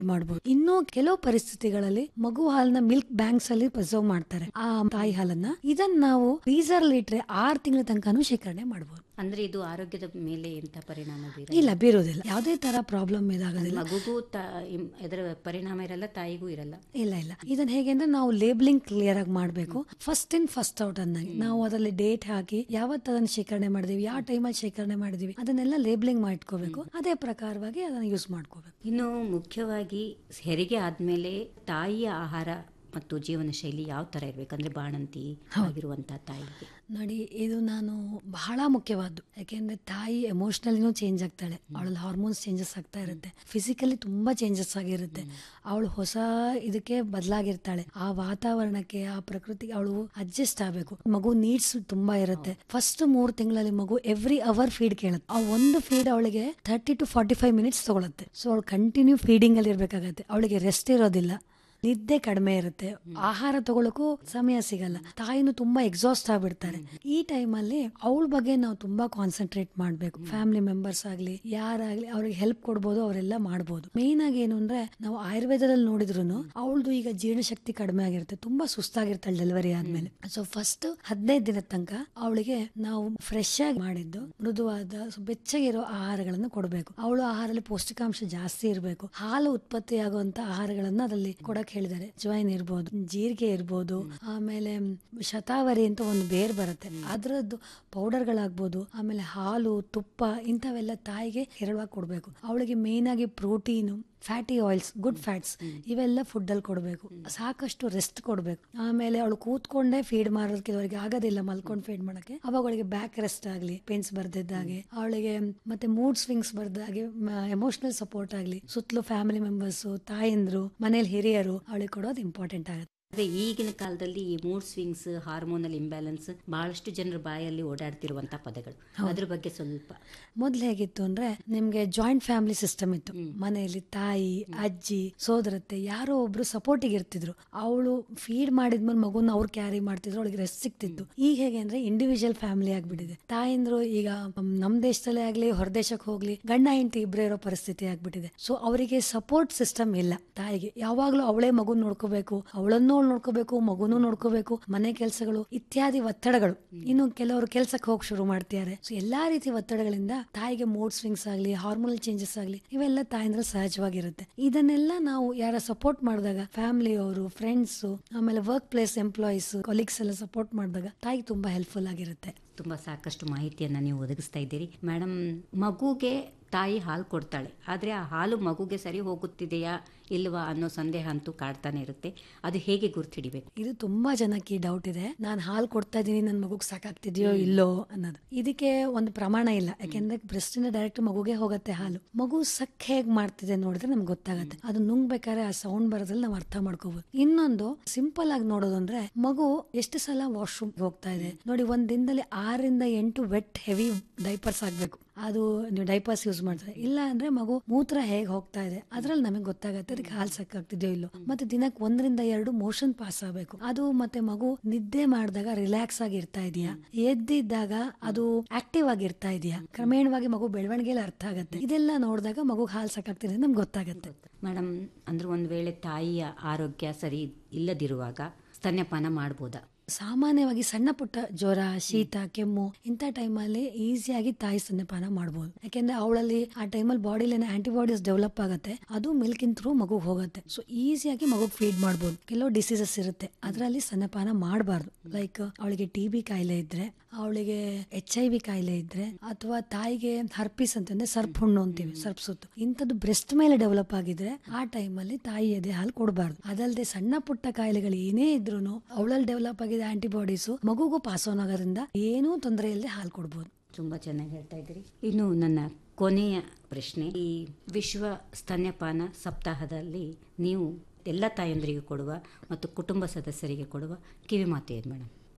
ಮಾಡಬಹುದು ಇನ್ನು ಕೆಲವು ಪರಿಸ್ಥಿತಿಗಳಲ್ಲಿ ಮಗು ಹಾಲನ್ನ ಮಿಲ್ಕ್ ಬ್ಯಾಂಕ್ಸ್ ಅಲ್ಲಿ ಪ್ರಿಸರ್ವ್ ಮಾಡ್ತಾರೆ ಆ ತಾಯಿ ಹಾಲನ್ನ ಇದನ್ನ ನಾವು ಫ್ರೀಸರ್ ಅಲ್ಲಿ ಇಟ್ರೆ ಆರು ತಿಂಗಳ ತನಕನೂ ಶೇಖರಣೆ ಮಾಡಬಹುದು ಅಂದ್ರೆ ಇದು ಆರೋಗ್ಯದ ಮೇಲೆ ಎಂತ ಪರಿಣಾಮ ಬೀರ ಇಲ್ಲ ಬೀರೋದಿಲ್ಲ ಯಾವುದೇ ತರ ಪ್ರಾಬ್ಲಮ್ ಇದಾಗೋದಿಲ್ಲ ಮಗುಗೂ ತಾ ಇಮ್- ಇದರ ಪರಿಣಾಮ ಇರಲ್ಲ ತಾಯಿಗೂ ಇರಲ್ಲ ಇಲ್ಲ ಇಲ್ಲ ಇದನ್ನ ಹೇಗೆ ಅಂದ್ರೆ ನಾವು ಲೇಬ್ಲಿಂಗ್ ಕ್ಲಿಯರ್ ಆಗಿ ಮಾಡಬೇಕು ಫಸ್ಟ್ ಇನ್ ಫಸ್ಟ್ ಔಟ್ ಅಂದಂಗೆ ನಾವು ಅದರಲ್ಲಿ ಡೇಟ್ ಹಾಕಿ ಯಾವತ್ತು ಅದನ್ನ ಶೇಖರಣೆ ಮಾಡಿದೀವಿ ಯಾವ ಟೈಮಲ್ಲಿ ಶೇಖರಣೆ ಮಾಡಿದೀವಿ ಅದನ್ನೆಲ್ಲ ಲೇಬ್ಲಿಂಗ್ ಮಾಡಿಟ್ಕೋಬೇಕು ಅದೇ ಪ್ರಕಾರವಾಗಿ ಅದನ್ನ ಯೂಸ್ ಮಾಡ್ಕೋಬೇಕು ಇನ್ನು ಮುಖ್ಯವಾಗಿ ಹೆರಿಗೆ ಆದ್ಮೇಲೆ ತಾಯಿಯ ಆಹಾರ ಮತ್ತು ಜೀವನ ಶೈಲಿ ಯಾವ ತರ ಇರ್ಬೇಕಂದ್ರೆ ಬಾಣಂತಿ ಆಗಿರುವಂತಹ ತಾಯಿಗೆ ನೋಡಿ ಇದು ನಾನು ಬಹಳ ಮುಖ್ಯವಾದ್ದು ಯಾಕೆಂದ್ರೆ ತಾಯಿ ಎಮೋಷನಲಿನೂ ಚೇಂಜ್ ಆಗ್ತಾಳೆ ಅವಳಲ್ಲಿ ಹಾರ್ಮೋನ್ಸ್ ಚೇಂಜಸ್ ಆಗ್ತಾ ಇರುತ್ತೆ ಫಿಸಿಕಲಿ ತುಂಬಾ ಚೇಂಜಸ್ ಆಗಿರುತ್ತೆ ಅವಳು ಹೊಸ ಇದಕ್ಕೆ ಬದಲಾಗಿರ್ತಾಳೆ ಆ ವಾತಾವರಣಕ್ಕೆ ಆ ಪ್ರಕೃತಿಗೆ ಅವಳು ಅಡ್ಜಸ್ಟ್ ಆಗಬೇಕು ಮಗು ನೀಡ್ಸ್ ತುಂಬಾ ಇರುತ್ತೆ ಫಸ್ಟ್ ಮೂರ್ ತಿಂಗಳಲ್ಲಿ ಮಗು ಎವ್ರಿ ಅವರ್ ಫೀಡ್ ಕೇಳುತ್ತೆ ಆ ಒಂದು ಫೀಡ್ ಅವಳಿಗೆ thirty two forty five minutes ತಗೊಳುತ್ತೆ ಸೊ ಅವಳು ಕಂಟಿನ್ಯೂ ಫೀಡಿಂಗ್ ಅಲ್ಲಿ ಇರ್ಬೇಕಾಗತ್ತೆ ಅವಳಿಗೆ ರೆಸ್ಟ್ ಇರೋದಿಲ್ಲ ನಿದ್ದೆ ಕಡಿಮೆ ಇರುತ್ತೆ ಆಹಾರ ತಗೊಳಕ್ಕೂ ಸಮಯ ಸಿಗಲ್ಲ ತಾಯಿನೂ ತುಂಬಾ ಎಕ್ಸಾಸ್ಟ್ ಆಗ್ಬಿಡ್ತಾರೆ ಈ ಟೈಮಲ್ಲಿ ಅವಳ ಬಗ್ಗೆ ನಾವು ತುಂಬಾ ಕಾನ್ಸಂಟ್ರೇಟ್ ಮಾಡ್ಬೇಕು ಫ್ಯಾಮಿಲಿ ಮೆಂಬರ್ಸ್ ಆಗ್ಲಿ ಯಾರಾಗ್ಲಿ ಅವ್ರಿಗೆ ಹೆಲ್ಪ್ ಕೊಡ್ಬೋದು ಅವರೆಲ್ಲ ಮಾಡ್ಬೋದು ಮೇನ್ ಆಗಿ ಏನು ಅಂದ್ರೆ ನಾವು ಆಯುರ್ವೇದದಲ್ಲಿ ನೋಡಿದ್ರು ಅವಳದು ಈಗ ಜೀರ್ಣಶಕ್ತಿ ಕಡಿಮೆ ಆಗಿರುತ್ತೆ ತುಂಬಾ ಸುಸ್ತಾಗಿರ್ತಾಳೆ ಡೆಲಿವರಿ ಆದ್ಮೇಲೆ ಸೊ ಫಸ್ಟ್ ಹದಿನೈದು ದಿನದ ತನಕ ಅವಳಿಗೆ ನಾವು ಫ್ರೆಶ್ ಆಗಿ ಮಾಡಿದ್ದು ಮೃದುವಾದ ಸೊ ಬೆಚ್ಚಗಿರೋ ಆಹಾರಗಳನ್ನು ಕೊಡಬೇಕು ಅವಳು ಆಹಾರದಲ್ಲಿ ಪೌಷ್ಟಿಕಾಂಶ ಜಾಸ್ತಿ ಇರಬೇಕು ಹಾಲು ಉತ್ಪತ್ತಿ ಆಗುವಂತ ಆಹಾರಗಳನ್ನ ಅದರಲ್ಲಿ ಕೊಡಕ್ ಹೇಳಿದ್ದಾರೆ ಜ್ವೈನ್ ಇರ್ಬೋದು ಜೀರಿಗೆ ಇರ್ಬೋದು ಆಮೇಲೆ ಶತಾವರಿ ಅಂತ ಒಂದು ಬೇರ್ ಬರುತ್ತೆ ಅದರದ್ದು ಪೌಡರ್ಗಳಾಗ್ಬೋದು ಆಮೇಲೆ ಹಾಲು ತುಪ್ಪ ಇಂಥವೆಲ್ಲ ತಾಯಿಗೆ ಹೇರಳವಾಗಿ ಕೊಡಬೇಕು ಅವಳಿಗೆ ಮೇನ್ ಆಗಿ protein fatty oils good fats ಇವೆಲ್ಲ ಫುಡ್ ಅಲ್ಲಿ ಕೊಡಬೇಕು ಸಾಕಷ್ಟು ರೆಸ್ಟ್ ಕೊಡಬೇಕು ಆಮೇಲೆ ಅವಳು ಕೂತ್ಕೊಂಡೇ ಫೀಡ್ ಮಾಡೋದಕ್ಕೆ ಅವರಿಗೆ ಆಗೋದಿಲ್ಲ ಮಲ್ಕೊಂಡು ಫೀಡ್ ಮಾಡಕ್ಕೆ ಅವಾಗ ಅವಳಿಗೆ ಬ್ಯಾಕ್ ರೆಸ್ಟ್ ಆಗಲಿ ಪೇನ್ಸ್ ಬರ್ದಿದ್ದಾಗೆ ಅವಳಿಗೆ ಮತ್ತೆ ಮೂಡ್ ಸ್ವಿಂಗ್ಸ್ ಬರ್ದಾಗೆ ಎಮೋಷನಲ್ ಸಪೋರ್ಟ್ ಆಗಲಿ ಸುತ್ತಲೂ ಫ್ಯಾಮಿಲಿ ಮೆಂಬರ್ಸ್ ತಾಯಂದ್ರು ಮನೇಲಿ ಹಿರಿಯರು ಅವಳಿಗೆ ಕೊಡೋದು ಇಂಪಾರ್ಟೆಂಟ್ ಆಗುತ್ತೆ ಅದೇ ಈಗಿನ ಕಾಲದಲ್ಲಿ ಈ ಮೂಡ್ ಸ್ವಿಂಗ್ಸ್ ಹಾರ್ಮೋನಲ್ ಇಂಬ್ಯಾಲೆನ್ಸ್ ಬಹಳಷ್ಟು ಜನರ ಬಾಯಲ್ಲಿ ಓಡಾಡ್ತಿರುವಂತಹ ಪದಗಳು ಅದ್ರ ಬಗ್ಗೆ ಸ್ವಲ್ಪ ಮೊದ್ಲು ಹೇಗಿತ್ತು ಅಂದ್ರೆ ನಿಮ್ಗೆ ಜಾಯಿಂಟ್ ಫ್ಯಾಮಿಲಿ ಸಿಸ್ಟಮ್ ಇತ್ತು ಮನೆಯಲ್ಲಿ ತಾಯಿ ಅಜ್ಜಿ ಸೋದರತ್ತೆ ಯಾರೋ ಒಬ್ರು ಸಪೋರ್ಟಿಗೆ ಇರ್ತಿದ್ರು ಅವಳು ಫೀಡ್ ಮಾಡಿದ್ಮೇಲೆ ಮಗುನ ಅವ್ರು ಕ್ಯಾರಿ ಮಾಡ್ತಿದ್ರು ಅವಳಿಗೆ ರೆಸ್ಟ್ ಸಿಕ್ತಿತ್ತು ಈಗ ಹೇಗೆ ಅಂದ್ರೆ ಇಂಡಿವಿಜುವಲ್ ಫ್ಯಾಮಿಲಿ ಆಗ್ಬಿಟ್ಟಿದೆ ತಾಯಿಂದ್ರು ಈಗ ನಮ್ ದೇಶದಲ್ಲೇ ಆಗ್ಲಿ ಹೊರದೇಶಕ್ಕೆ ಹೋಗ್ಲಿ ಗಂಡ ಹೆಂಡತಿ ಇಬ್ಬರೇ ಇರೋ ಪರಿಸ್ಥಿತಿ ಆಗ್ಬಿಟ್ಟಿದೆ ಸೊ ಅವರಿಗೆ ಸಪೋರ್ಟ್ ಸಿಸ್ಟಮ್ ಇಲ್ಲ ತಾಯಿಗೆ ಯಾವಾಗ್ಲೂ ಅವಳೇ ಮಗು ನೋಡ್ಕೋಬೇಕು ಅವಳನ್ನು ಅವಳು ನೋಡ್ಕೋಬೇಕು ಮಗುನು ನೋಡ್ಕೋಬೇಕು ಮನೆ ಕೆಲಸಗಳು ಇತ್ಯಾದಿ ಒತ್ತಡಗಳು ಇನ್ನು ಕೆಲವರು ಕೆಲ್ಸಕ್ಕೆ ಹೋಗಿ ಶುರು ಮಾಡ್ತಿದ್ದಾರೆ ಸೊ ಎಲ್ಲಾ ರೀತಿ ಒತ್ತಡಗಳಿಂದ ತಾಯಿಗೆ ಮೂಡ್ ಸ್ವಿಂಗ್ಸ್ ಆಗ್ಲಿ ಹಾರ್ಮೋನಲ್ ಚೇಂಜಸ್ ಆಗ್ಲಿ ಇವೆಲ್ಲ ತಾಯಿಂದ್ರ ಸಹಜವಾಗಿರುತ್ತೆ ಇದನ್ನೆಲ್ಲ ನಾವು ಯಾರ ಸಪೋರ್ಟ್ ಮಾಡಿದಾಗ ಫ್ಯಾಮಿಲಿ ಅವರು ಫ್ರೆಂಡ್ಸ್ ಆಮೇಲೆ ವರ್ಕ್ ಪ್ಲೇಸ್ ಎಂಪ್ಲಾಯೀಸ್ ಕೊಲೀಗ್ಸ್ ಎಲ್ಲ ಸಪೋರ್ಟ್ ಮಾಡಿದಾಗ ತಾಯಿಗೆ ತುಂಬಾ ಹೆಲ್ಪ್ಫುಲ್ ಆಗಿರುತ್ತೆ ತುಂಬಾ ಸಾಕಷ್ಟು ಮಾಹಿತಿಯನ್ನ ನೀವು ಒದಗಿಸ್ತಾ ಇದ್ದೀರಿ ಮೇಡಮ್ ಮಗುಗೆ ತಾಯಿ ಹಾಲು ಕೊಡ್ತಾಳೆ ಆದರೆ ಆ ಹಾಲು ಮಗುಗೆ ಸರಿ ಹೋಗುತ್ತಿದೆಯಾ ಇಲ್ವಾ ಅನ್ನೋ ಸಂದೇಹ ಅಂತೂ ಕಾಡ್ತಾನೆ ಇರುತ್ತೆ ಅದು ಹೇಗೆ ಗುರ್ತಿಡಿಬೇಕು ಇದು ತುಂಬಾ ಜನಕ್ಕೆ ಡೌಟ್ ಇದೆ ನಾನು ಹಾಲು ಕೊಡ್ತಾ ಇದ್ದೀನಿ ನನ್ನ ಮಗುಗೆ ಸಾಕಾಗ್ತಿದೆಯೋ ಇಲ್ಲೋ ಅನ್ನೋದು ಇದಕ್ಕೆ ಒಂದು ಪ್ರಮಾಣ ಇಲ್ಲ ಯಾಕೆಂದ್ರೆ ಬ್ರೆಸ್ಟ್ ಇಂದ ಡೈರೆಕ್ಟ್ ಮಗುಗೆ ಹೋಗುತ್ತೆ ಹಾಲು ಮಗು ಸಕ್ ಹೇಗ್ ಮಾಡ್ತಿದೆ ನೋಡಿದ್ರೆ ನಮ್ಗೆ ಗೊತ್ತಾಗತ್ತೆ ಅದು ನುಂಗ್ಬೇಕಾದ್ರೆ ಆ ಸೌಂಡ್ ಬರೋದ್ರಲ್ಲಿ ನಾವು ಅರ್ಥ ಮಾಡ್ಕೋಬಹುದು ಇನ್ನೊಂದು ಸಿಂಪಲ್ ಆಗಿ ನೋಡೋದು ಅಂದ್ರೆ ಮಗು ಎಷ್ಟು ಸಲ ವಾಶ್ರೂಮ್ ಹೋಗ್ತಾ ಇದೆ ನೋಡಿ ಒಂದ್ ದಿನದಲ್ಲಿ ಆರರಿಂದ ಎಂಟು ವೆಟ್ ಹೆವಿ ಡೈಪರ್ಸ್ ಆಗ್ಬೇಕು ಅದು ನೀವು ಡೈಪರ್ಸ್ ಯೂಸ್ ಮಾಡ್ತಾರೆ ಇಲ್ಲ ಅಂದ್ರೆ ಮಗು ಮೂತ್ರ ಹೇಗ್ ಹೋಗ್ತಾ ಇದೆ ಅದ್ರಲ್ಲಿ ನಮಗೆ ಗೊತ್ತಾಗತ್ತೆ ಅದಕ್ಕೆ ಹಾಲು ಸಾಕಾಗ್ತಿದೆಯೋ ಇಲ್ಲೋ ಮತ್ತೆ ದಿನಕ್ಕೆ ಒಂದರಿಂದ ಎರಡು ಮೋಷನ್ ಪಾಸ್ ಆಗಬೇಕು ಅದು ಮತ್ತೆ ಮಗು ನಿದ್ದೆ ಮಾಡಿದಾಗ ರಿಲ್ಯಾಕ್ಸ್ ಆಗಿ ಇರ್ತಾ ಇದೆಯಾ ಎದ್ದಿದ್ದಾಗ ಅದು ಆಕ್ಟಿವ್ ಆಗಿ ಇರ್ತಾ ಇದೆಯಾ ಕ್ರಮೇಣವಾಗಿ ಮಗು ಬೆಳವಣಿಗೆಯಲ್ಲಿ ಅರ್ಥ ಆಗತ್ತೆ ಇದೆಲ್ಲ ನೋಡಿದಾಗ ಮಗು ಹಾಲು ಸಾಕಾಗ್ತಿದೆ ನಮ್ಗೆ ಗೊತ್ತಾಗತ್ತೆ ಮೇಡಮ್ ಅಂದ್ರೆ ಒಂದು ವೇಳೆ ತಾಯಿಯ ಆರೋಗ್ಯ ಸರಿ ಇಲ್ಲದಿರುವಾಗ ಸ್ತನ್ಯಪಾನ ಮಾಡ್ಬೋದಾ ಸಾಮಾನ್ಯವಾಗಿ ಸಣ್ಣ ಪುಟ್ಟ ಜ್ವರ ಶೀತ ಕೆಮ್ಮು ಇಂಥ ಟೈಮಲ್ಲಿ ಈಸಿಯಾಗಿ ತಾಯಿ ಸ್ತನ್ಯಪಾನ ಮಾಡ್ಬೋದು ಯಾಕೆಂದ್ರೆ ಅವಳಲ್ಲಿ ಆ ಟೈಮಲ್ಲಿ ಬಾಡಿಲಿ ಆಂಟಿಬಾಡೀಸ್ ಡೆವಲಪ್ ಆಗುತ್ತೆ ಅದು ಮಿಲ್ಕಿನ್ ಥ್ರೂ ಮಗುಗೆ ಹೋಗುತ್ತೆ ಸೊ ಈಸಿಯಾಗಿ ಮಗುಗೆ ಫೀಡ್ ಮಾಡ್ಬೋದು ಕೆಲವು ಡಿಸೀಸಸ್ ಇರುತ್ತೆ ಅದರಲ್ಲಿ ಸ್ತನ್ಯಪಾನ ಮಾಡಬಾರ್ದು ಲೈಕ್ ಅವಳಿಗೆ ಟಿ ಬಿ ಕಾಯಿಲೆ ಇದ್ರೆ ಅವಳಿಗೆ ಎಚ್ ಐ ವಿ ಕಾಯಿಲೆ ಇದ್ರೆ ಅಥವಾ ತಾಯಿಗೆ ಹರ್ಪಿಸ್ ಅಂತಂದ್ರೆ ಸರ್ಪ್ ಹುಣ್ಣು ಅಂತೀವಿ ಸರ್ಪ್ ಸುತ್ತು ಇಂಥದ್ದು ಬ್ರೆಸ್ಟ್ ಮೇಲೆ ಡೆವಲಪ್ ಆಗಿದ್ರೆ ಆ ಟೈಮಲ್ಲಿ ತಾಯಿ ಎದೆ ಹಾಲು ಕೊಡಬಾರ್ದು ಅದಲ್ಲದೆ ಸಣ್ಣ ಪುಟ್ಟ ಕಾಯಿಲೆಗಳು ಏನೇ ಇದ್ರು ಅವಳಲ್ಲಿ ಡೆವಲಪ್ ಆಗಿದೆ ಆಂಟಿಬಾಡೀಸು ಮಗುಗೂ ಪಾಸ್ ಆನ್ ಆಗೋದ್ರಿಂದ ಏನೂ ತೊಂದರೆ ಇಲ್ಲದೆ ಹಾಲು ಕೊಡ್ಬೋದು ತುಂಬಾ ಚೆನ್ನಾಗಿ ಹೇಳ್ತಾ ಇದ್ದೀರಿ ಇನ್ನು ನನ್ನ ಕೊನೆಯ ಪ್ರಶ್ನೆ ಈ ವಿಶ್ವ ಸ್ತನ್ಯಪಾನ ಸಪ್ತಾಹದಲ್ಲಿ ನೀವು ಎಲ್ಲ ತಾಯಂದರಿಗೆ ಕೊಡುವ ಮತ್ತು ಕುಟುಂಬ ಸದಸ್ಯರಿಗೆ ಕೊಡುವ ಕಿವಿ ಮಾತು ಏನು ಮೇಡಮ್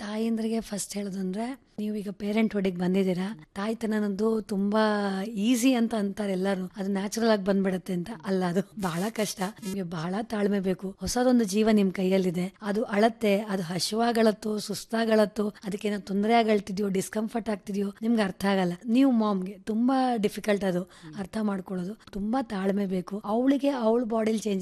ತಾಯಂದ್ರಿಗೆ ಫಸ್ಟ್ ಹೇಳೋದಂದ್ರೆ ನೀವು ಈಗ ಪೇರೆಂಟ್ ಹುಡಿಗೆ ಬಂದಿದ್ದೀರಾ ತಾಯ್ತನ ಅನ್ನೋದು ತುಂಬಾ ಈಸಿ ಅಂತ ಅಂತಾರೆ ಎಲ್ಲರೂ ಅದು ನ್ಯಾಚುರಲ್ ಆಗಿ ಬಂದ್ಬಿಡತ್ತೆ ಅಂತ ಅಲ್ಲ ಅದು ಬಹಳ ಕಷ್ಟ ನಿಮ್ಗೆ ಬಹಳ ತಾಳ್ಮೆ ಬೇಕು ಹೊಸದೊಂದು ಜೀವ ನಿಮ್ ಕೈಯಲ್ಲಿದೆ ಅದು ಅಳತ್ತೆ ಅದು ಹಶುವಾಗಳತ್ತೋ ಸುಸ್ತಾಗಳತ್ತೋ ಅದಕ್ಕೇನೋ ತೊಂದರೆ ಆಗಳ್ತಿದ್ಯೋ ಡಿಸ್ಕಂಫರ್ಟ್ ಆಗ್ತಿದ್ಯೋ ನಿಮ್ಗೆ ಅರ್ಥ ಆಗಲ್ಲ ನೀವು ಮಾಮ್ಗೆ ತುಂಬಾ ಡಿಫಿಕಲ್ಟ್ ಅದು ಅರ್ಥ ಮಾಡ್ಕೊಳ್ಳೋದು ತುಂಬಾ ತಾಳ್ಮೆ ಬೇಕು ಅವಳಿಗೆ ಅವಳ ಬಾಡಿಲಿ ಚೇಂಜ್